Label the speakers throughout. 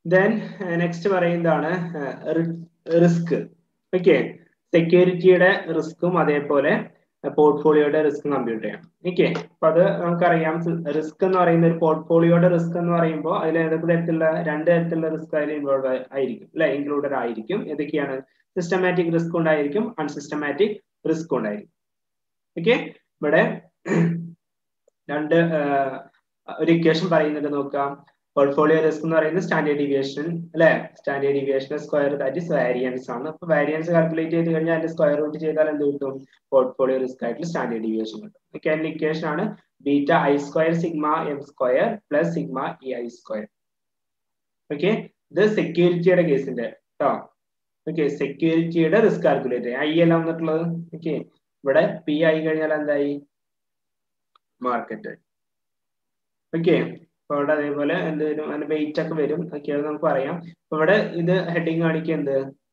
Speaker 1: Then next പറയുന്നതാണ് risk okay സെക്യൂരിറ്റിയുടെ റിസ്ക്കും അതേപോലെ പോർട്ട്ഫോളിയോയുടെ റിസ്ക് കമ്പ്യൂട്ട് ചെയ്യണം ഓക്കെ അപ്പൊ അത് നമുക്കറിയാം റിസ്ക് എന്ന് പറയുന്ന ഒരു പോർട്ട്ഫോളിയോയുടെ റിസ്ക് എന്ന് പറയുമ്പോൾ അതിൽ ഏതൊക്കെ തരത്തിലുള്ള രണ്ട് തരത്തിലുള്ള റിസ്ക് അതിൽ ഇൻവോൾവ് ആയിരിക്കും അല്ലെ ഇൻക്ലൂഡഡ് ആയിരിക്കും ഏതൊക്കെയാണ് സിസ്റ്റമാറ്റിക് റിസ്ക് ഉണ്ടായിരിക്കും അൺസിസ്റ്റമാറ്റിക് റിസ്ക് ഉണ്ടായിരിക്കും ഓക്കെ ഇവിടെ രണ്ട് ഒരു ഇക്വേഷൻ പറയുന്നുണ്ട് നോക്കാം പോർട്ട്ഫോളിയോ റിസ്ക് എന്ന് പറയുന്നത് സ്റ്റാൻഡേർഡ് ഡീവിയേഷൻ അല്ലെ standard deviation square that is variance ആണ് അപ്പൊ വാരിയൻസ് കാൽക്കുലേറ്റ് ചെയ്ത് കഴിഞ്ഞാൽ അതിന്റെ സ്ക്വയർ റൂട്ട് ചെയ്താൽ എന്ത് കിട്ടും പോർട്ട്ഫോളിയോ റിസ്ക് ആയിട്ടുള്ള സ്റ്റാൻഡേർഡ് ഡീവിയേഷൻ കിട്ടും ഓക്കെ അതിന്റെ ഇക്വേഷൻ ആണ് beta I square sigma M square plus sigma E I square okay ഇത് സെക്യൂരിറ്റിയുടെ കേസിന്റെ കേട്ടോ ഓക്കെ സെക്യൂരിറ്റിയുടെ റിസ്ക് കാൽക്കുലേറ്റ് ഐ അല്ല വന്നിട്ടുള്ളത് ഓക്കെ ഇവിടെ പി ആയി കഴിഞ്ഞാൽ എന്തായി മാർക്കറ്റ് ഓക്കെ അപ്പൊ ഇവിടെ അതേപോലെ എന്ത് വരും അതിന്റെ വെയിറ്റ് ഒക്കെ വരും ഒക്കെ നമുക്ക് പറയാം അപ്പൊ ഇവിടെ ഇത് ഹെഡിങ് കാണിക്കുക എന്ത്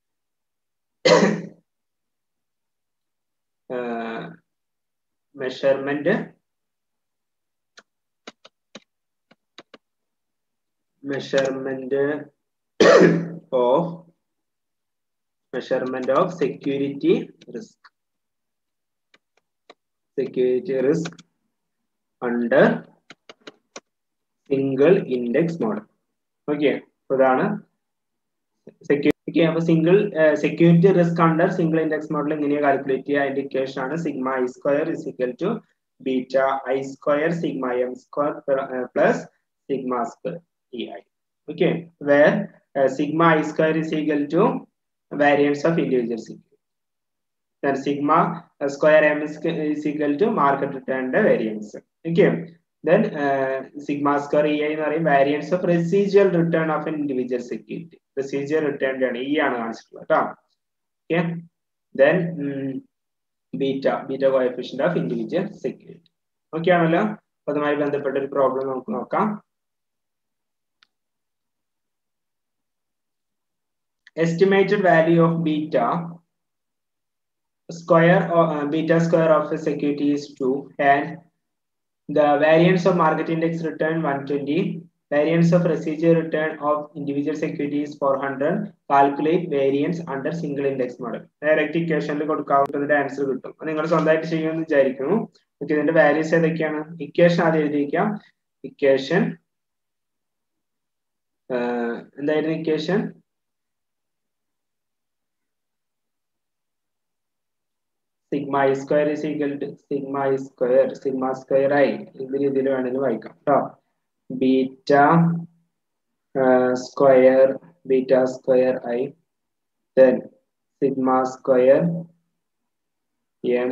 Speaker 1: measurement measurement of measurement of security risk security risk under single index model okay ഇതാണ് സെക്യൂരിറ്റി അപ്പൊ single security risk under single index model എങ്ങനെയാ കാൽക്കുലേറ്റ് ചെയ്യുക അതിന്റെ ഇക്വേഷൻ ആണ് sigma I square is equal to beta I square sigma M square plus sigma square E I okay where sigma I square is equal to variance of individual security. Then sigma uh, square m is, is equal to market return variance. Okay. Then uh, sigma square EI എന്ന് പറയും variance of residual return of an individual security. Residual return ആണ് ഈ ആണ് കാണിച്ചിട്ടുള്ളത് കേട്ടോ okay then beta beta coefficient of individual security okay ആണല്ലോ അതുമായി ബന്ധപ്പെട്ട ഒരു പ്രോബ്ലം നമുക്ക് നോക്കാം estimated value of beta square or uh, beta square of a security is 2 and the variance of market index return 120 variance of residual return of individual security is 400 calculate variance under single index model direct equationൽ കൊടുക്കാവുന്നതിന്റെ answer കിട്ടും നിങ്ങൾ സ്വന്തമായിട്ട് ചെയ്യുമെന്ന് വിചാരിക്കുന്നു okay ഇതിന്റെ values ഏതൊക്കെയാണ് equation ആദ്യം എഴുതിയിരിക്കാം ഇക്വേഷൻ എന്തായിരുന്നു equation sigma I square is equal to sigma I square sigma square ആയി ഇത് രീതിയിൽ വേണമെങ്കിൽ വായിക്കാം കേട്ടോ beta square beta square I then sigma square M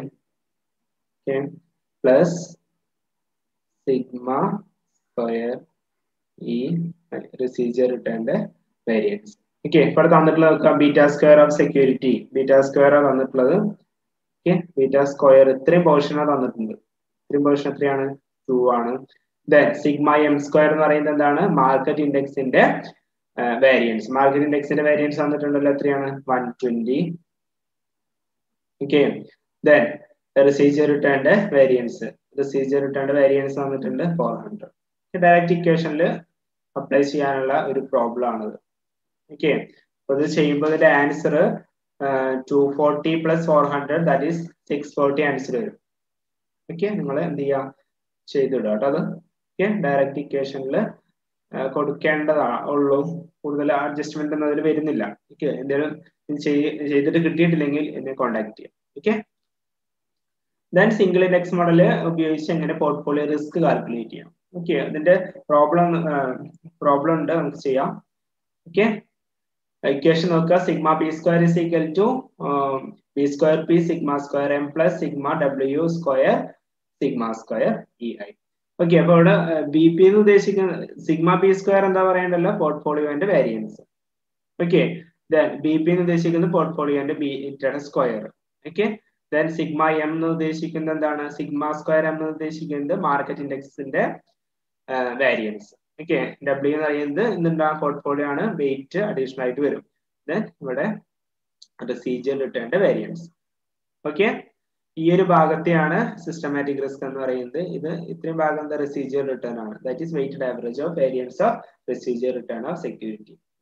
Speaker 1: plus sigma square ഈ റിസീജർ റിട്ടേണിന്റെ വേരിയൻസ് ഓക്കെ ഇപ്പോൾ തന്നിട്ടുള്ളത് beta square of security beta square തന്നിട്ടുള്ളത് ഓക്കെ ബീറ്റ സ്ക്വയർ ഇത്രയും പോർഷനാണ് തന്നിട്ടുണ്ട് ഇത്രയും പോർഷൻ എത്രയാണ് ടു ആണ് ദെൻ സിഗ്മ എം സ്ക്വയർ എന്ന് പറയുന്നത് എന്താണ് മാർക്കറ്റ് ഇൻഡെക്സിന്റെ വേരിയൻസ് മാർക്കറ്റ് ഇൻഡെക്സിന്റെ വേരിയൻസ് തന്നിട്ടുണ്ടല്ലോ എത്രയാണ് one twenty okay then residual റിട്ടേണിന്റെ വേരിയൻസ് റിസീജർ റിട്ടേണിന്റെ വേരിയൻസ് തന്നിട്ടുണ്ട് ഫോർ ഹൺഡ്രഡ് ഡയറക്റ്റ് ഇക്വേഷനിൽ അപ്ലൈ ചെയ്യാനുള്ള ഒരു പ്രോബ്ലം ആണിത് ഓക്കെ അപ്പൊ ഇത് ചെയ്യുമ്പോൾ ഇതിന്റെ answer two forty plus four hundred that is six forty answer വരും ഓക്കെ നിങ്ങൾ എന്ത് ചെയ്യാം ചെയ്തിടുക കേട്ടോ അത് ഓക്കെ ഡയറക്റ്റ് ഇക്വേഷനിൽ കൊടുക്കേണ്ടതാണ് ഉള്ളൂ കൂടുതൽ അഡ്ജസ്റ്റ്മെന്റ് ഒന്നും അതിൽ വരുന്നില്ല ഓക്കെ എന്തെങ്കിലും ചെയ്തിട്ട് കിട്ടിയിട്ടില്ലെങ്കിൽ എന്നെ കോൺടാക്ട് ചെയ്യാം okay then single index model ഉപയോഗിച്ച് എങ്ങനെ പോർട്ട്ഫോളിയോ റിസ്ക് കാൽക്കുലേറ്റ് ചെയ്യാം ഓക്കെ അതിന്റെ പ്രോബ്ലം പ്രോബ്ലം ഉണ്ട് നമുക്ക് ചെയ്യാം ഓക്കെ ഇക്വേഷൻ നോക്കുക sigma P square is equal to P square P sigma square M plus sigma W square sigma square E I okay അപ്പൊ ഇവിടെ ബി പി എന്ന് ഉദ്ദേശിക്കുന്ന സിഗ്മ പി സ്ക്വയർ എന്താ പറയണ്ടല്ലോ പോർട്ട്ഫോളിയോന്റെ variance okay then B P എന്ന് ഉദ്ദേശിക്കുന്നത് പോർട്ട്ഫോളിയോന്റെ ബി ഇറ്റയുടെ square okay then sigma M എന്ന് ഉദ്ദേശിക്കുന്നത് എന്താണ് സിഗ്മ സ്ക്വയർ എം എന്ന് ഉദ്ദേശിക്കുന്നത് മാർക്കറ്റ് ഇൻഡെക്സിന്റെ വേരിയൻസ് ഓക്കെ ഡബ്ല്യു എന്ന് പറയുന്നത് എന്തുണ്ടാകും പോർട്ട്ഫോളിയോ ആണ് വെയിറ്റ് അഡീഷണൽ ആയിട്ട് വരും ദെൻ ഇവിടെ റെസീജിയൽ റിട്ടേണിന്റെ വേരിയൻസ് ഓക്കെ ഈ ഒരു ഭാഗത്തെയാണ് സിസ്റ്റമാറ്റിക് റിസ്ക് എന്ന് പറയുന്നത് ഇത് ഇത്രയും ഭാഗം എന്താ റെസീജിയൽ റിട്ടേൺ ആണ് that is weighted average of variance of residual return of security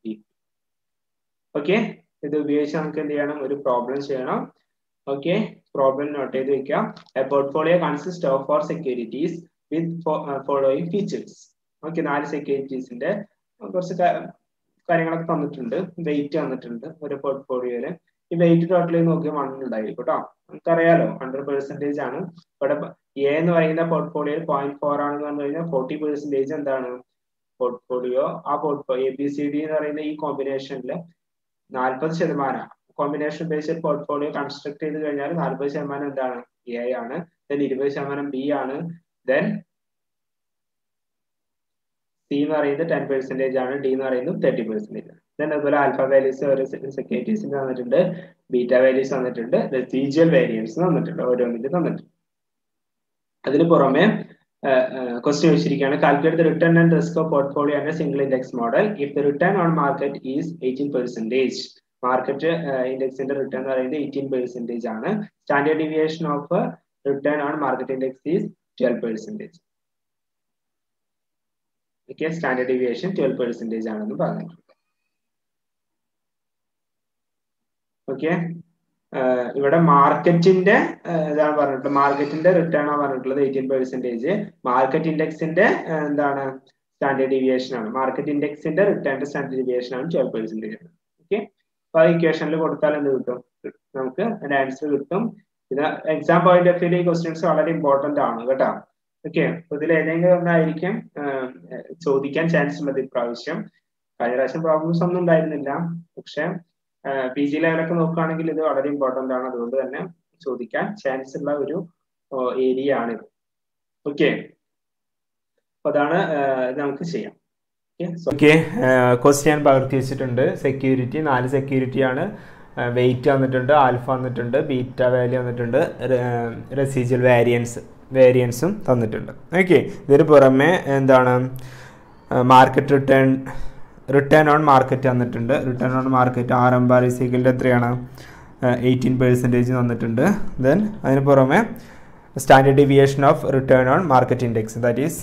Speaker 1: okay ഇത് ഉപയോഗിച്ച് നമുക്ക് എന്ത് ചെയ്യണം ഒരു പ്രോബ്ലം ചെയ്യണം ഓക്കെ പ്രോബ്ലം നോട്ട് ചെയ്ത് വെക്കാം a portfolio consist of four securities with following features okay നാല് സെക്യൂരിറ്റീസിന്റെ കുറച്ച് കാര്യങ്ങളൊക്കെ തന്നിട്ടുണ്ട് വെയിറ്റ് തന്നിട്ടുണ്ട് ഒരു പോർട്ട്ഫോളിയോയില് ഈ വെയിറ്റ് ടോട്ടൽ നോക്കിയാൽ വൺ ഉണ്ടായിരിക്കും കേട്ടോ നമുക്കറിയാലോ ഹൺഡ്രഡ് പെർസെന്റേജ് ആണ് ഇവിടെ എ എന്ന് പറയുന്ന പോർട്ട്ഫോളിയോ പോയിന്റ് ഫോർ ആണെന്ന് പറഞ്ഞു കഴിഞ്ഞാൽ ഫോർട്ടി പെർസെന്റേജ് എന്താണ് പോർട്ട്ഫോളിയോ ആ portfolio A B C D എന്ന് പറയുന്ന ഈ കോമ്പിനേഷനിൽ നാൽപ്പത് ശതമാനം കോമ്പിനേഷൻ ബേസ്ഡ് പോർട്ട്ഫോളിയോ കൺസ്ട്രക്ട് ചെയ്ത് കഴിഞ്ഞാൽ നാൽപ്പത് ശതമാനം എന്താണ് എ ആണ് ദെൻ ഇരുപത് ശതമാനം ബി ആണ് ദെൻ സി എന്ന് പറയുന്നത് ടെൻ പെർസെന്റേജ് ആണ് ഡി എന്ന് പറയുന്നത് തേർട്ടി പെർസെന്റേജ് ദെൻ അതുപോലെ ആൽഫ വാല്യൂസ് ഓരോ സെക്യൂരിറ്റീസിന് തന്നിട്ടുണ്ട് ബീറ്റ വാല്യൂസ് തന്നിട്ടുണ്ട് റെസീജിയൽ വേരിയൻസ് തന്നിട്ടുണ്ട് ഓരോന്നിന്റെ തന്നിട്ടുണ്ട് അതിന് പുറമെ ക്വസ്റ്റ്യൻ വെച്ചിരിക്കുകയാണ് calculate the return and risk of portfolio and single index model if the return on market is eighteen percentage market ഇൻഡെക്സിന്റെ റിട്ടേൺ എന്ന് പറയുന്നത് എയ്റ്റീൻ പെർസെന്റേജ് ആണ് standard deviation of return on market index is twelve percentage okay standard deviation twelve percentage ആണെന്ന് പറഞ്ഞിട്ടുണ്ട് okay ഇവിടെ മാർക്കറ്റിന്റെ ഇതാണ് പറഞ്ഞിട്ടുള്ളത് മാർക്കറ്റിന്റെ റിട്ടേൺ ആണ് പറഞ്ഞിട്ടുള്ളത് എയ്റ്റീൻ പെർസെന്റേജ് മാർക്കറ്റ് ഇൻഡെക്സിന്റെ എന്താണ് സ്റ്റാൻഡേർഡ് ഡീവിയേഷൻ ആണ് മാർക്കറ്റ് ഇൻഡെക്സിന്റെ റിട്ടേണിന്റെ സ്റ്റാൻഡേർഡ് ഡീവിയേഷൻ ആണ് ട്വൽവ് പെർസെന്റേജ് ഓക്കെ അപ്പൊ ആ ഇക്വേഷനിൽ കൊടുത്താൽ എന്ത് കിട്ടും നമുക്ക് അതിന്റെ ആൻസർ കിട്ടും ഇത് എക്സാം പോയിന്റ് ഓഫ് വ്യൂ ഈ ക്വസ്റ്റ്യൻസ് വളരെ ഇമ്പോർട്ടന്റ് ആണ് കേട്ടോ ഓക്കെ അപ്പൊ ഇതിൽ ഏതെങ്കിലും ഒന്നായിരിക്കും ചോദിക്കാൻ ചാൻസ് ഉള്ളത് ഇപ്രാവശ്യം കഴിഞ്ഞ പ്രാവശ്യം പ്രോബ്ലംസ് ഒന്നും ഉണ്ടായിരുന്നില്ല പക്ഷെ പി ജി ലെവലൊക്കെ നോക്കുകയാണെങ്കിൽ ഇത് വളരെ ഇമ്പോർട്ടന്റ് ആണ് അതുകൊണ്ട് തന്നെ ചോദിക്കാൻ ചാൻസ് ഉള്ള ഒരു ഏരിയ ആണ് ഇത് ഓക്കെ അപ്പൊ അതാണ് നമുക്ക് ചെയ്യാം
Speaker 2: ഓക്കെ ക്വസ്റ്റ്യൻ പകർത്തി വെച്ചിട്ടുണ്ട് സെക്യൂരിറ്റി നാല് സെക്യൂരിറ്റി ആണ് വെയിറ്റ് വന്നിട്ടുണ്ട് ആൽഫ വന്നിട്ടുണ്ട് ബീറ്റ വാല്യൂ വന്നിട്ടുണ്ട് റെസീജിയൽ വാരിയൻസ് വേരിയൻസും തന്നിട്ടുണ്ട് ഓക്കെ ഇതിന് പുറമെ എന്താണ് market return return on market തന്നിട്ടുണ്ട് return on market R M bar സീക്കിളിൻ്റെ എത്രയാണ് എയ്റ്റീൻ പെർസെൻറ്റേജ് തന്നിട്ടുണ്ട് ദെൻ അതിന് പുറമെ standard deviation of return on market index that is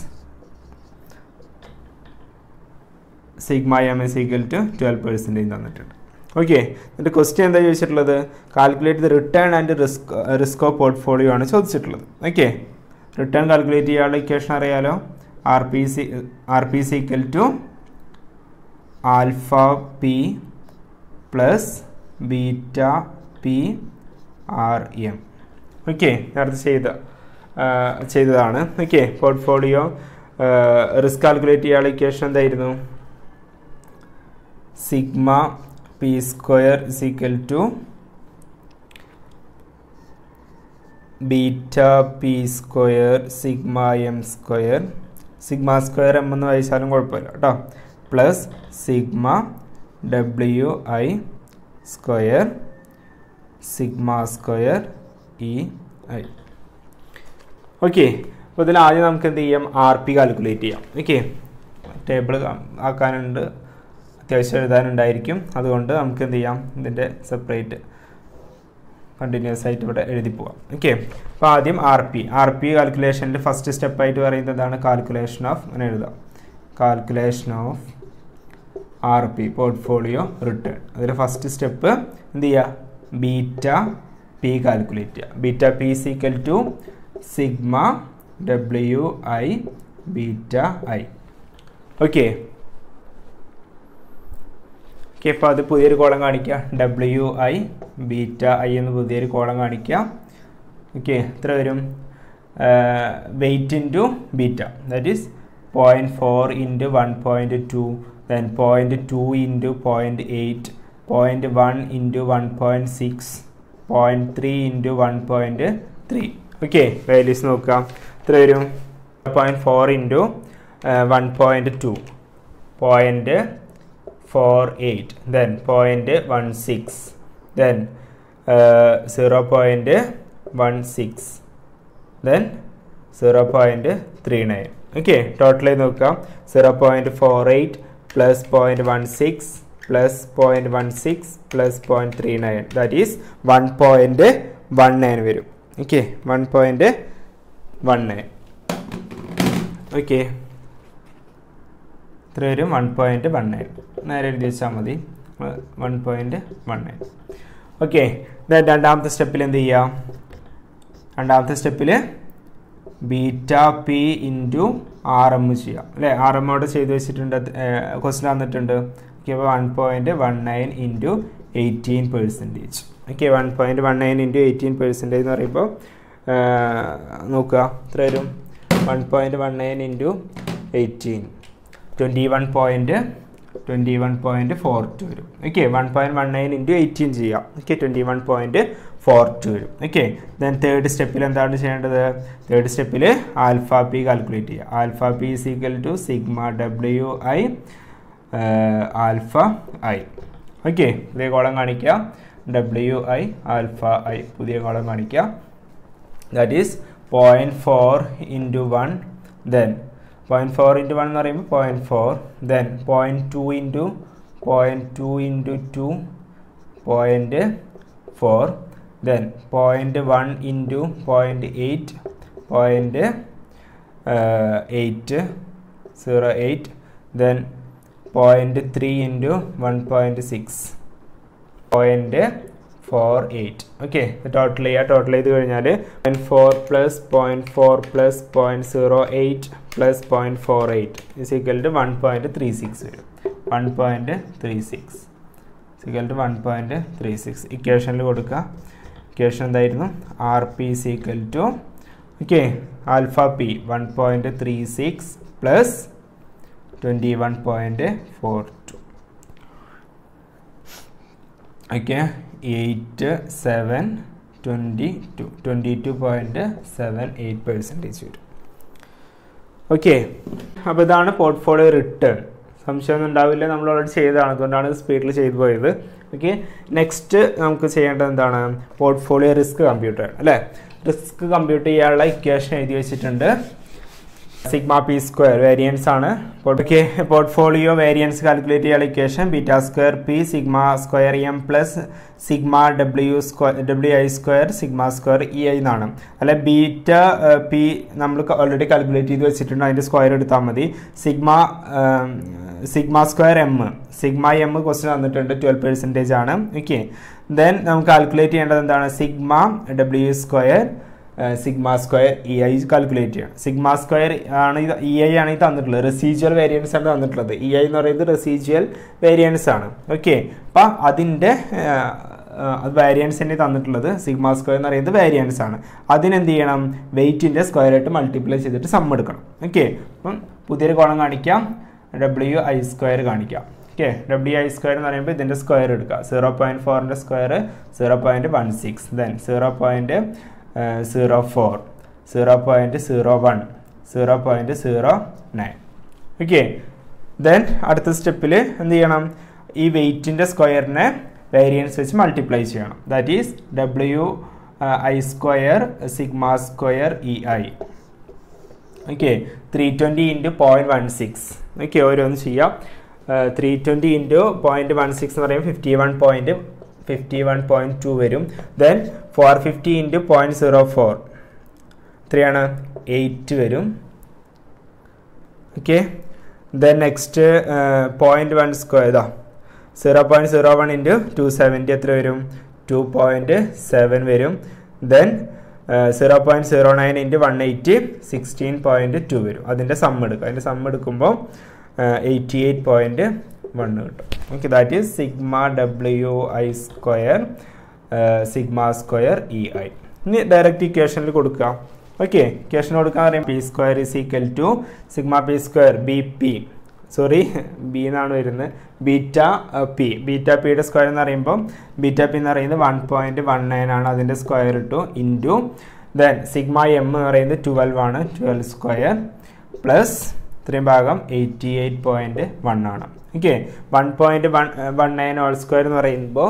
Speaker 2: sigma M S equal to twelve percentage തന്നിട്ടുണ്ട് ഓക്കെ എന്നിട്ട് question എന്താ ചോദിച്ചിട്ടുള്ളത് calculate the return and risk risk of portfolio ആണ് ചോദിച്ചിട്ടുള്ളത് ഓക്കെ റിട്ടേൺ കാൽക്കുലേറ്റ് ചെയ്യാനുള്ള ഇക്വേഷൻ അറിയാലോ R P C R P C equal to alpha P plus beta P R M okay നേരത്തെ ചെയ്ത ചെയ്തതാണ് ഓക്കെ പോർട്ട്ഫോളിയോ റിസ്ക് കാൽക്കുലേറ്റ് ചെയ്യാനുള്ള equation എന്തായിരുന്നു sigma P square is equal to beta P square sigma M square sigma square M എന്ന് വായിച്ചാലും കുഴപ്പമില്ല കേട്ടോ plus sigma W I square sigma square E I okay അപ്പോൾ ഇതിൽ ആദ്യം നമുക്ക് എന്ത് ചെയ്യാം ആർ പി കാൽക്കുലേറ്റ് ചെയ്യാം ഓക്കെ ടേബിൾ ആക്കാനുണ്ട് അത്യാവശ്യം എഴുതാനുണ്ടായിരിക്കും അതുകൊണ്ട് നമുക്ക് എന്ത് ചെയ്യാം ഇതിൻ്റെ സെപ്പറേറ്റ് കണ്ടിന്യൂസ് ആയിട്ട് ഇവിടെ എഴുതി പോവാം ഓക്കെ അപ്പോൾ ആദ്യം ആർ പി ആർ പി കാൽക്കുലേഷനിൽ ഫസ്റ്റ് സ്റ്റെപ്പായിട്ട് പറയുന്നത് എന്താണ് കാൽക്കുലേഷൻ ഓഫ് അങ്ങനെ എഴുതാം calculation of R P portfolio return അതിൽ ഫസ്റ്റ് സ്റ്റെപ്പ് എന്ത് ചെയ്യുക ബീറ്റ പി കാൽക്കുലേറ്റ് ചെയ്യുക ബീറ്റ പി സീക്കൽ to sigma W I beta I okay okay അപ്പോൾ അത് പുതിയൊരു കോളം കാണിക്കുക ഡബ്ല്യു ഐ ബീറ്റ ഐ എന്ന് പുതിയൊരു കോളം കാണിക്കുക ഓക്കെ എത്ര വരും weight into beta that is point four into one point two then point two into point eight point one into one point six point three into one point three okay values നോക്കാം എത്ര വരും point four into one point two point four eight then point one six then zero point one six then zero point three nine okay total നോക്കാം zero point four eight plus point one six plus point one six plus point three nine that is one point one nine വരും okay one point one nine okay ഇത്ര വരും one point one nine നേരെ എഴുതി വെച്ചാൽ മതി one point one nine okay രണ്ടാമത്തെ സ്റ്റെപ്പിൽ എന്ത് ചെയ്യാം രണ്ടാമത്തെ സ്റ്റെപ്പിൽ beta P into R M ചെയ്യാം അല്ലേ ആർ എം അവിടെ ചെയ്ത് വെച്ചിട്ടുണ്ട് ക്വസ്റ്റൻ വന്നിട്ടുണ്ട് ഓക്കെ അപ്പോൾ one point one nine into eighteen percentage okay one point one nine into eighteen percentage എന്ന് പറയുമ്പോൾ നോക്കുക എത്ര വരും one point one nine into eighteen twenty one point twenty one point four two വരും okay one point one nine into eighteen ചെയ്യാം okay twenty one point four two വരും okay then third സ്റ്റെപ്പിൽ എന്താണ് ചെയ്യേണ്ടത് തേർഡ് സ്റ്റെപ്പിൽ alpha P calculate ചെയ്യുക alpha P is equal to sigma W I alpha I okay പുതിയ column കാണിക്കുക W I alpha I പുതിയ കോളം കാണിക്കുക that is point four into one then point four into one എന്ന് പറയുമ്പോൾ point four then point two into point two into two point four then point one into point eight point eight zero eight then point three into one point six point four eight okay total ചെയ്യുക total ചെയ്ത് കഴിഞ്ഞാൽ point four plus point four plus point zero eight plus point four eight is equal to one point three six വരും one point three six equal to one point three six ഇക്വേഷനിൽ കൊടുക്കുക equation എന്തായിരുന്നു R P is equal to okay alpha P one point three six plus twenty one point four two okay eight seven twenty two twenty two point seven eight percentage വരും okay അപ്പോൾ ഇതാണ് portfolio return സംശയമൊന്നും ഉണ്ടാവില്ല നമ്മൾ already ചെയ്തതാണ് അതുകൊണ്ടാണ് സ്പീഡിൽ ചെയ്തു പോയത് ഓക്കെ നെക്സ്റ്റ് നമുക്ക് ചെയ്യേണ്ടത് എന്താണ് പോർട്ട്ഫോളിയോ റിസ്ക് കമ്പ്യൂട്ടർ അല്ലേ റിസ്ക് കമ്പ്യൂട്ട് ചെയ്യാനുള്ള ഇക്വേഷൻ എഴുതി വെച്ചിട്ടുണ്ട് സിഗ്മ പി സ്ക്വയർ വേരിയൻസ് ആണ് ഓക്കെ പോർട്ട്ഫോളിയോ വേരിയൻസ് കാൽക്കുലേറ്റ് ചെയ്യാനുള്ള equation beta square P sigma square M plus sigma W square W I square sigma square E I എന്നാണ് അല്ലെ beta P നമ്മൾ already calculate ചെയ്ത് വെച്ചിട്ടുണ്ട് അതിൻ്റെ സ്ക്വയർ എടുത്താൽ മതി sigma sigma square M sigma M question തന്നിട്ടുണ്ട് ട്വൽവ് പെർസെൻറ്റേജ് ആണ് ഓക്കെ ദെൻ നമുക്ക് കാൽക്കുലേറ്റ് ചെയ്യേണ്ടത് എന്താണ് sigma W square sigma square E I calculate ചെയ്യണം സിഗ്മ സ്ക്വയർ ആണ് ഇത് ഇ ഐ ആണ് ഈ തന്നിട്ടുള്ളത് റെസീജ്വൽ വേരിയൻസ് ആണ് തന്നിട്ടുള്ളത് ഇ ഐ എന്ന് പറയുന്നത് റെസീജ്വൽ വേരിയൻസ് ആണ് ഓക്കെ അപ്പം അതിൻ്റെ അത് വേരിയൻസ് തന്നെ തന്നിട്ടുള്ളത് സിഗ്മ സ്ക്വയർ എന്ന് പറയുന്നത് വേരിയൻസ് ആണ് അതിനെന്ത് ചെയ്യണം വെയിറ്റിൻ്റെ സ്ക്വയർ ആയിട്ട് മൾട്ടിപ്ലൈ ചെയ്തിട്ട് സം എടുക്കണം ഓക്കെ അപ്പം പുതിയൊരു കോളം കാണിക്കാം ഡബ്ല്യു ഐ സ്ക്വയർ കാണിക്കാം ഓക്കെ ഡബ്ല്യു ഐ സ്ക്വയർ എന്ന് പറയുമ്പോൾ ഇതിൻ്റെ സ്ക്വയർ എടുക്കുക സീറോ പോയിൻറ്റ് ഫോറിൻ്റെ square zero point one six then zero point zero four zero point zero one zero point zero nine okay then അടുത്ത സ്റ്റെപ്പിൽ എന്ത് ചെയ്യണം ഈ വെയ്റ്റിൻ്റെ സ്ക്വയറിനെ വേരിയൻസ് വെച്ച് മൾട്ടിപ്ലൈ ചെയ്യണം that is W I square sigma square E I okay three twenty into point one six okay ഓരോന്ന് ചെയ്യാം three twenty into point one six എന്ന് പറയുമ്പോൾ fifty one point fifty one point two വരും then four fifty into point zero four എത്രയാണ് eight വരും okay then next point one square ഇതാ zero point zero one into two seventy എത്ര വരും two point seven വരും then zero point zero nine into one eighty sixteen point two വരും അതിൻ്റെ sum എടുക്കുക അതിൻ്റെ സം എടുക്കുമ്പോൾ എയ്റ്റി എയ്റ്റ് പോയിൻറ്റ് വൺ കിട്ടും okay that is sigma W I square sigma square E I ഇനി direct ഇക്വേഷനിൽ കൊടുക്കുക ഓക്കെ ഇക്വേഷൻ കൊടുക്കാൻ പറയും P square is equal to sigma P square B P sorry B എന്നാണ് വരുന്നത് beta P beta പിയുടെ square എന്ന് പറയുമ്പോൾ ബീറ്റ പി എന്ന് പറയുന്നത് വൺ പോയിൻറ്റ് വൺ നയൻ ആണ് അതിൻ്റെ സ്ക്വയർ ഇട്ടു ഇൻറ്റു ദെൻ സിഗ്മ എം എന്ന് പറയുന്നത് ട്വൽവ് ആണ് ട്വൽവ് സ്ക്വയർ പ്ലസ് ഇത്രയും ഭാഗം എയ്റ്റി എയ്റ്റ് പോയിൻറ്റ് വൺ ആണ് okay one point one one nine whole square എന്ന് പറയുമ്പോൾ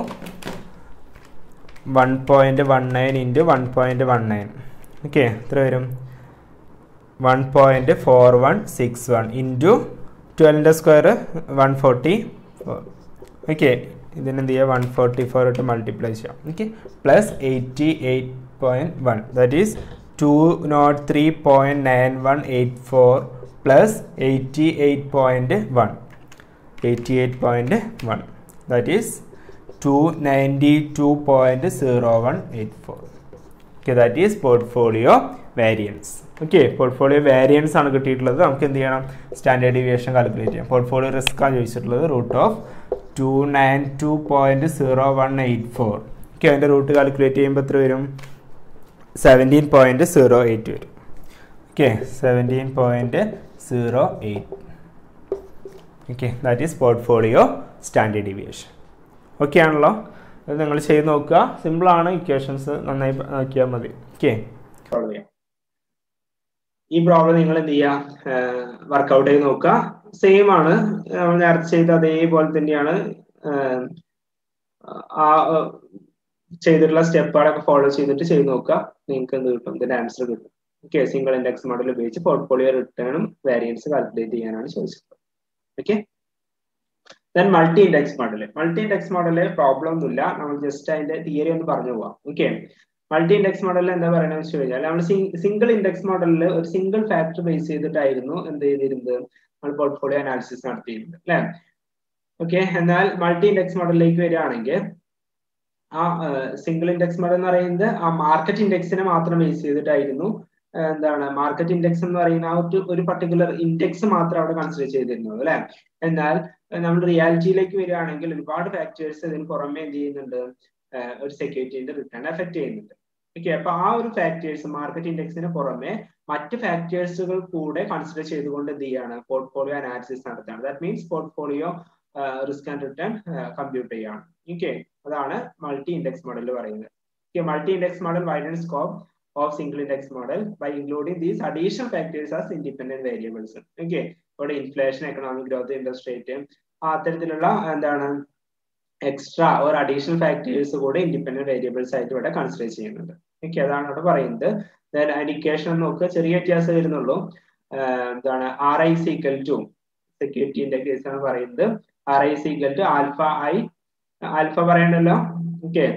Speaker 2: one point one nine into one point one nine okay എത്ര വരും one point four one six one into ട്വൽവിൻ്റെ square one forty four okay ഇതിനെന്ത് ചെയ്യുക one forty four ഇട്ട് multiply ചെയ്യാം okay plus eighty eight point one that is two not three point nine one eight four plus eighty eight point one eighty eight point one that is two ninety two point zero one eight four okay that is portfolio variance okay portfolio variance ആണ് കിട്ടിയിട്ടുള്ളത് നമുക്ക് എന്ത് ചെയ്യണം standard deviation calculate ചെയ്യാം portfolio risk ആണ് ചോദിച്ചിട്ടുള്ളത് root of two nine two point zero one eight four okay അതിൻ്റെ root calculate ചെയ്യുമ്പോൾ എത്ര വരും സെവൻറ്റീൻ പോയിൻറ്റ് സീറോ എയ്റ്റ് വരും okay seventeen point zero eight okay that is portfolio standard deviation okay ആണല്ലോ അത് നിങ്ങൾ ചെയ്ത് നോക്കുക സിമ്പിളാണ് ഇക്വേഷൻസ് നന്നായി നോക്കിയാൽ മതി ഓക്കെ
Speaker 1: സോൾവ് ചെയ്യാം ഈ പ്രോബ്ലം നിങ്ങൾ എന്ത് ചെയ്യുക വർക്കൗട്ട് ചെയ്ത് നോക്കുക സെയിം ആണ് നമ്മൾ നേരത്തെ ചെയ്ത അതേപോലെ തന്നെയാണ് ആ ചെയ്തിട്ടുള്ള സ്റ്റെപ്പുകളൊക്കെ ഫോളോ ചെയ്തിട്ട് ചെയ്ത് നോക്കുക നിങ്ങൾക്ക് എന്ത് കിട്ടും ഇതിന്റെ ആൻസർ കിട്ടും ഓക്കെ സിംഗിൾ ഇൻഡെക്സ് മോഡൽ ഉപയോഗിച്ച് പോർട്ട്ഫോളിയോ റിട്ടേണും വേരിയൻസ് കാൽക്കുലേറ്റ് ചെയ്യാനാണ് ചോദിച്ചിട്ടുള്ളത് okay then multi index model multi index model problem ഒന്നുമില്ല നമ്മൾ ജസ്റ്റ് അതിന്റെ തിയറി ഒന്ന് പറഞ്ഞു പോവാം ഓക്കെ മൾട്ടി ഇൻഡെക്സ് മോഡലിൽ എന്താ പറയുന്നത് വെച്ച് കഴിഞ്ഞാൽ നമ്മൾ സിംഗിൾ ഇൻഡെക്സ് മോഡലിൽ ഒരു സിംഗിൾ ഫാക്ടർ ബേസ് ചെയ്തിട്ടായിരുന്നു എന്ത് ചെയ്തിരുന്നത് നമ്മൾ പോർട്ട്ഫോളിയോ അനാലിസിസ് നടത്തിയിരുന്നത് അല്ലെ ഓക്കെ എന്നാൽ മൾട്ടി ഇൻഡെക്സ് മോഡലിലേക്ക് വരികയാണെങ്കിൽ ആ സിംഗിൾ ഇൻഡെക്സ് മോഡൽ എന്ന് പറയുന്നത് ആ മാർക്കറ്റ് ഇൻഡെക്സിനെ മാത്രം ബേസ് ചെയ്തിട്ടായിരുന്നു എന്താണ് മാർക്കറ്റ് ഇൻഡെക്സ് എന്ന് പറയുന്ന ആ ഒരു ഒരു പർട്ടിക്കുലർ ഇൻഡെക്സ് മാത്രം അവിടെ കൺസിഡർ ചെയ്തിരുന്നത് അല്ലെ എന്നാൽ നമ്മൾ റിയാലിറ്റിയിലേക്ക് വരികയാണെങ്കിൽ ഒരുപാട് ഫാക്ടേഴ്സ് ഇതിന് പുറമെ എന്ത് ചെയ്യുന്നുണ്ട് ഒരു സെക്യൂരിറ്റിന്റെ റിട്ടേൺ എഫക്ട് ചെയ്യുന്നുണ്ട് ഓക്കെ അപ്പൊ ആ ഒരു ഫാക്ടേഴ്സ് മാർക്കറ്റ് ഇൻഡെക്സിന് പുറമെ മറ്റ് ഫാക്ടേഴ്സുകൾ കൂടെ കൺസിഡർ ചെയ്തുകൊണ്ട് എന്ത് ചെയ്യാണ് പോർട്ട്ഫോളിയോ അനാലിസിസ് നടത്തുകയാണ് that means portfolio risk and return compute ചെയ്യാണ് ഓക്കെ അതാണ് മൾട്ടി ഇൻഡെക്സ് മോഡൽ പറയുന്നത് okay multi index model wide and scope of single index model by including these additional factors as independent variables okay ഇവിടെ inflation economic growth interest rate അത്തരത്തിലുള്ള എന്താണ് extra or additional factors കൂടെ independent variables ആയിട്ട് ഇവിടെ consider ചെയ്യുന്നുണ്ട് okay അതാണ് ഇവിടെ പറയുന്നത് ഇൻഡിക്കേഷൻ നോക്കുക ചെറിയ വ്യത്യാസം വരുന്നുള്ളൂ എന്താണ് ആർ ഐ സീക്കൽ ടു സെക്യൂരിറ്റിന്റെ കേസാണ് പറയുന്നത് R I equal to alpha I alpha പറയണ്ടല്ലോ okay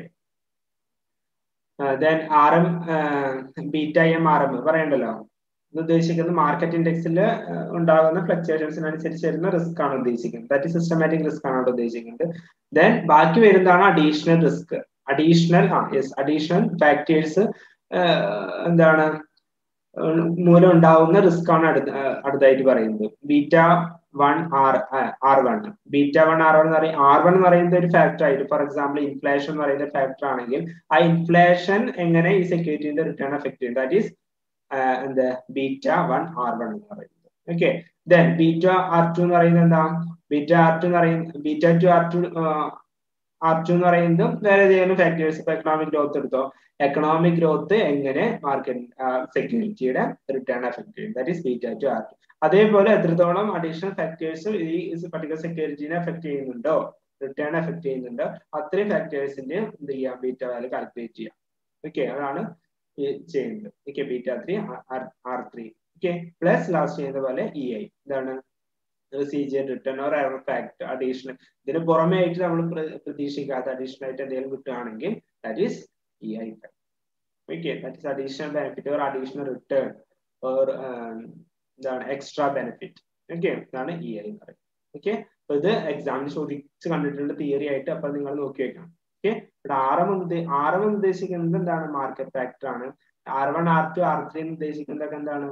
Speaker 1: then R M beta M R M പറയണ്ടല്ലോ ഇത് ഉദ്ദേശിക്കുന്നത് മാർക്കറ്റ് ഇൻഡെക്സിൽ ഉണ്ടാകുന്ന ഫ്ലക്ച്വേഷൻസിനനുസരിച്ച് വരുന്ന റിസ്ക് ആണ് ഉദ്ദേശിക്കുന്നത് ദാറ്റ് സിസ്റ്റമാറ്റിക് റിസ്ക് ആണ് അവിടെ ഉദ്ദേശിക്കുന്നത് ദെൻ ബാക്കി വരുന്നതാണ് അഡീഷണൽ റിസ്ക് അഡീഷണൽ ആ യെസ് അഡീഷണൽ ഫാക്ടേഴ്സ് എന്താണ് മൂലം ഉണ്ടാവുന്ന റിസ്ക് ആണ് അടുത്ത അടുത്തായിട്ട് പറയുന്നത് beta one R R one beta one R one എന്ന് പറയും ആർ വൺ എന്ന് പറയുന്നത് ഒരു ഫാക്ടർ ആയിട്ട് ഫോർ എക്സാമ്പിൾ ഇൻഫ്ലേഷൻ എന്ന് പറയുന്ന ഫാക്ടർ ആണെങ്കിൽ ആ ഇൻഫ്ലേഷൻ എങ്ങനെ ഈ സെക്യൂരിറ്റിന്റെ റിട്ടേൺ എഫക്ട് ചെയ്യും ദാറ്റ് ഈസ് എന്ത് ബീറ്റ വൺ ആർ വൺ എന്ന് പറയുന്നത് okay then beta R two എന്ന് പറയുന്നത് എന്താ ബീറ്റ ആർ ടു എന്ന് പറയുന്നത് beta two R two R two എന്ന് പറയുന്നത് വേറെ ഏതെങ്കിലും ഫാക്ടേഴ്സ് ഇപ്പൊ എക്കണോമിക് ഗ്രോത്ത് എടുത്തോ എക്കണോമിക് ഗ്രോത്ത് എങ്ങനെ മാർക്കറ്റ് സെക്യൂരിറ്റിയുടെ റിട്ടേൺ എഫക്ട് ചെയ്യും that is beta two R two അതേപോലെ എത്രത്തോളം അഡീഷണൽ ഫാക്ടേഴ്സ് ഈ പർട്ടിക്കുലർ സെക്യൂരിറ്റിനെ എഫക്ട് ചെയ്യുന്നുണ്ടോ റിട്ടേൺ എഫക്ട് ചെയ്യുന്നുണ്ടോ അത്രയും ഫാക്ടേഴ്സിന്റെ എന്ത് ചെയ്യാം ബീറ്റ വാല്യൂ കാൽക്കുലേറ്റ് ചെയ്യാം ഓക്കെ അതാണ് ചെയ്യുന്നത് okay beta three R three okay plus last ചെയ്യുന്ന പോലെ ഇ ഐ ഇതാണ് സീജിയർ return or error fact additional ഇതിന് പുറമെ ആയിട്ട് നമ്മൾ പ്രതീക്ഷിക്കാത്ത അഡീഷണൽ ആയിട്ട് എന്തെങ്കിലും കിട്ടുകയാണെങ്കിൽ that is E I okay that is additional benefit or additional return or എന്താണ് എക്സ്ട്രാ ബെനിഫിറ്റ് ഓക്കെ ഇതാണ് ഇ ഐ എന്ന് പറയുന്നത് ഓക്കെ അപ്പൊ ഇത് എക്സാമിന് ചോദിച്ച് കണ്ടിട്ടുണ്ട് തിയറി ആയിട്ട് അപ്പൊ നിങ്ങൾ നോക്കി വെക്കണം ഓക്കെ ഇവിടെ ആർ എം ആർ എം ഉദ്ദേശിക്കുന്നത് എന്താണ് മാർക്കറ്റ് ഫാക്ടർ ആണ് R one R two R three എന്ന് ഉദ്ദേശിക്കുന്നത് എന്താണ്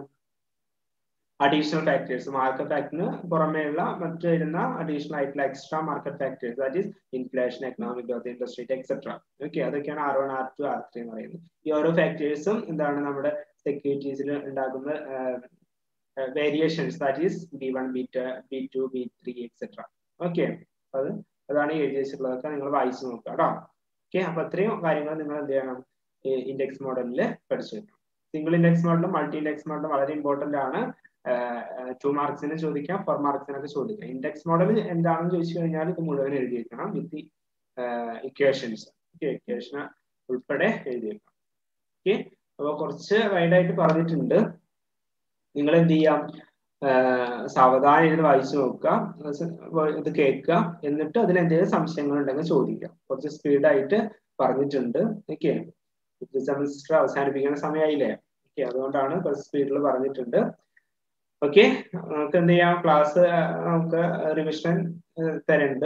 Speaker 1: അഡീഷണൽ ഫാക്ടേഴ്സ് മാർക്കറ്റ് ഫാക്ടറിന് പുറമേയുള്ള മറ്റു വരുന്ന അഡീഷണൽ ആയിട്ടുള്ള extra market factors that is inflation economic growth interest rate etcetera okay അതൊക്കെയാണ് R one R two R three എന്ന് പറയുന്നത് ഈ ഓരോ ഫാക്ടേഴ്സും എന്താണ് നമ്മുടെ സെക്യൂരിറ്റീസിൽ ഉണ്ടാകുന്ന variations that is B one B two B two B three etcetera okay അത് അതാണ് എഴുതി വെച്ചിട്ടുള്ളതൊക്കെ നിങ്ങൾ വായിച്ചു നോക്കുക കേട്ടോ ഓക്കെ അപ്പൊ അത്രയും കാര്യങ്ങൾ നിങ്ങൾ എന്ത് ചെയ്യണം ഇൻഡെക്സ് മോഡലിൽ പഠിച്ചു വെക്കണം സിംഗിൾ ഇൻഡെക്സ് മോഡലും മൾട്ടി ഇൻഡെക്സ് മോഡലും വളരെ ഇമ്പോർട്ടന്റ് ആണ് ടു മാർക്സിന് ചോദിക്കാം ഫോർ മാർക്സിനൊക്കെ ചോദിക്കാം ഇൻഡെക്സ് മോഡൽ എന്താണെന്ന് ചോദിച്ചു കഴിഞ്ഞാൽ ഇത് മുഴുവൻ എഴുതി വെക്കണം വിത്ത് ഇക്വേഷൻസ് ഓക്കെ ഇക്വേഷൻ ഉൾപ്പെടെ എഴുതി വെക്കണം ഓക്കെ അപ്പൊ കുറച്ച് വൈഡായിട്ട് പറഞ്ഞിട്ടുണ്ട് നിങ്ങൾ എന്ത് ചെയ്യാം സാവധാനം ഇരുന്ന് വായിച്ചു നോക്കുക ഇത് കേൾക്കുക എന്നിട്ട് അതിൽ എന്തെങ്കിലും സംശയങ്ങൾ ഉണ്ടെങ്കിൽ ചോദിക്കാം കുറച്ച് സ്പീഡായിട്ട് പറഞ്ഞിട്ടുണ്ട് ഓക്കെ സെമിസ്റ്റർ അവസാനിപ്പിക്കുന്ന സമയമായില്ലേ ഓക്കെ അതുകൊണ്ടാണ് കുറച്ച് സ്പീഡിൽ പറഞ്ഞിട്ടുണ്ട് ഓക്കെ നമുക്ക് എന്ത് ചെയ്യാം ക്ലാസ് നമുക്ക് റിവിഷൻ തരുന്നുണ്ട്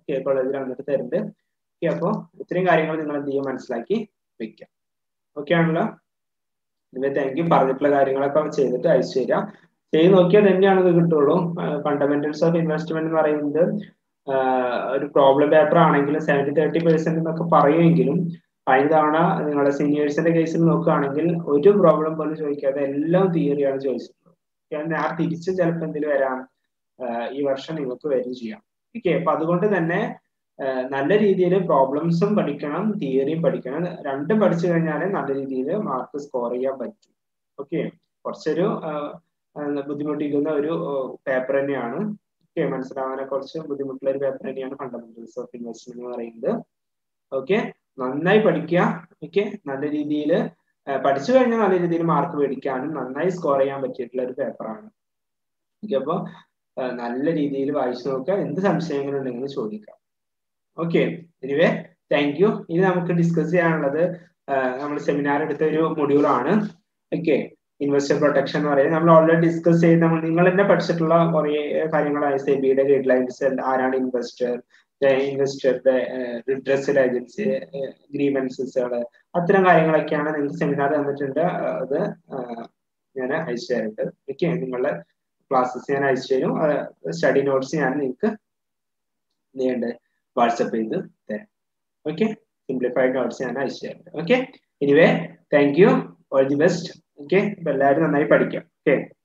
Speaker 1: ഓക്കെ കോളേജിൽ വന്നിട്ട് തരുന്നുണ്ട് ഓക്കെ അപ്പോൾ ഇത്രയും കാര്യങ്ങൾ നിങ്ങൾ എന്ത് ചെയ്യുക മനസ്സിലാക്കി വെക്കാം ഓക്കെ ആണല്ലോ ഇതിന് താങ്ക് യു പറഞ്ഞിട്ടുള്ള കാര്യങ്ങളൊക്കെ ചെയ്തിട്ട് അയച്ചു തരാം ചെയ്ത് നോക്കിയാൽ തന്നെയാണ് ഇത് കിട്ടുള്ളൂ ഫണ്ടമെന്റൽസ് ഓഫ് ഇൻവെസ്റ്റ്മെന്റ് എന്ന് പറയുന്നത് ഒരു പ്രോബ്ലം പേപ്പർ ആണെങ്കിലും സെവൻറ്റി തേർട്ടി പെർസെന്റ് എന്നൊക്കെ പറയുമെങ്കിലും കഴിഞ്ഞ തവണ നിങ്ങളുടെ സീനിയേഴ്സിന്റെ കേസിൽ നോക്കുകയാണെങ്കിൽ ഒരു പ്രോബ്ലം പോലും ചോദിക്കാതെ എല്ലാം തിയറിയാണ് ചോദിച്ചിട്ടുള്ളത് ആ തിരിച്ച് ചിലപ്പോൾ എന്തെങ്കിലും വരാം ഈ വർഷം നിങ്ങൾക്ക് വരും ചെയ്യാം ഓക്കെ അപ്പൊ അതുകൊണ്ട് തന്നെ നല്ല രീതിയിൽ പ്രോബ്ലംസും പഠിക്കണം തിയറിയും പഠിക്കണം രണ്ടും പഠിച്ചു കഴിഞ്ഞാൽ നല്ല രീതിയിൽ മാർക്ക് സ്കോർ ചെയ്യാൻ പറ്റും ഓക്കെ കുറച്ചൊരു ബുദ്ധിമുട്ടിക്കുന്ന ഒരു പേപ്പർ തന്നെയാണ് ഓക്കെ മനസ്സിലാവാനെ കുറച്ച് ബുദ്ധിമുട്ടുള്ള ഒരു പേപ്പർ തന്നെയാണ് ഫണ്ടമെന്റൽസ് ഓഫ് ഇൻവെസ്റ്റ്മെന്റ് എന്ന് പറയുന്നത് ഓക്കെ നന്നായി പഠിക്കുക ഓക്കെ നല്ല രീതിയിൽ പഠിച്ചു കഴിഞ്ഞാൽ നല്ല രീതിയിൽ മാർക്ക് മേടിക്കാനും നന്നായി സ്കോർ ചെയ്യാൻ പറ്റിയിട്ടുള്ള ഒരു പേപ്പറാണ് ഓക്കെ അപ്പോൾ നല്ല രീതിയിൽ വായിച്ചു നോക്കുക എന്ത് സംശയങ്ങളുണ്ടെങ്കിലും ചോദിക്കാം ഓക്കെ എനിവേ താങ്ക് യു ഇനി നമുക്ക് ഡിസ്കസ് ചെയ്യാനുള്ളത് നമ്മൾ സെമിനാർ എടുത്ത ഒരു മൊഡ്യൂളാണ് ഓക്കെ ഇൻവെസ്റ്റർ പ്രൊട്ടക്ഷൻ എന്ന് പറയുന്നത് നമ്മൾ ഓൾറെഡി ഡിസ്കസ് ചെയ്ത് നമ്മൾ നിങ്ങൾ തന്നെ പഠിച്ചിട്ടുള്ള കുറേ കാര്യങ്ങളായ സെബിയുടെ ഗൈഡ് ലൈൻസ് ആരാണ് ഇൻവെസ്റ്റർ ഇൻവെസ്റ്ററുടെ റിഡ്രസ്ഡ് ഏജൻസി ഗ്രീവൻസസുകൾ അത്തരം കാര്യങ്ങളൊക്കെയാണ് നിങ്ങൾക്ക് സെമിനാർ തന്നിട്ടുണ്ട് അത് ഞാൻ അയച്ചു തരുന്നുണ്ട് ഓക്കെ നിങ്ങളുടെ ക്ലാസ്സസ് ഞാൻ അയച്ചു തരും സ്റ്റഡി നോട്ട്സ് ഞാൻ നിങ്ങൾക്ക് എന്ത് വാട്സപ്പ് ചെയ്ത് തരാം ഓക്കെ സിംപ്ലിഫൈഡ് നോട്ട്സ് ഞാൻ അയച്ചു തരുന്നുണ്ട് okay anyway thank you all the best okay അപ്പൊ എല്ലാവരും നന്നായി പഠിക്കാം ഓക്കെ